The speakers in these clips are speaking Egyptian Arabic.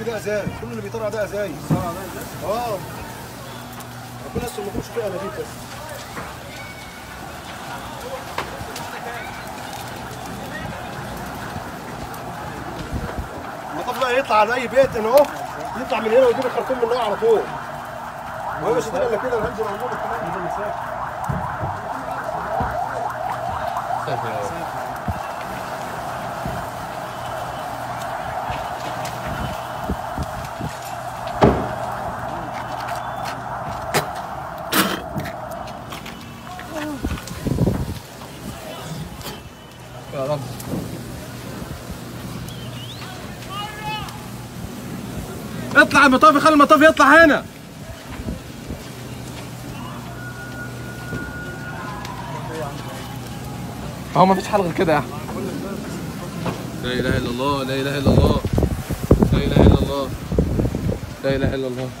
كل ده ازاز كل اللي بيطلع ده ازايز اه ربنا يستر ما يكونش فيه انابيب بس المطب بقى يطلع على اي بيت هنا اهو يطلع من هنا ويجيب الخرطوم من هنا على طول وهي مش هتبقى الا كده الهنزه موجوده كمان يا رب اطلع المطافي خلي المطافي يطلع هنا هو ما فيش حل غير كده يا احمد لا اله الا الله لا اله الا الله لا اله الا الله لا اله الا الله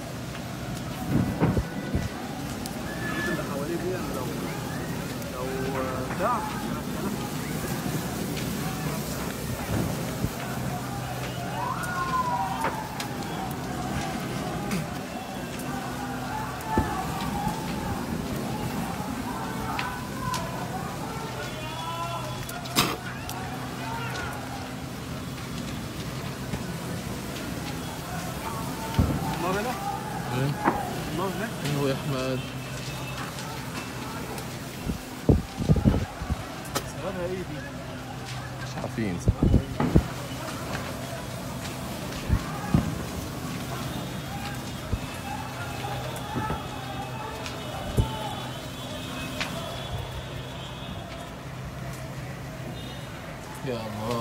النار هنا النار هنا ايوه يا احمد سببها ايه دي؟ مش عارفين يا الله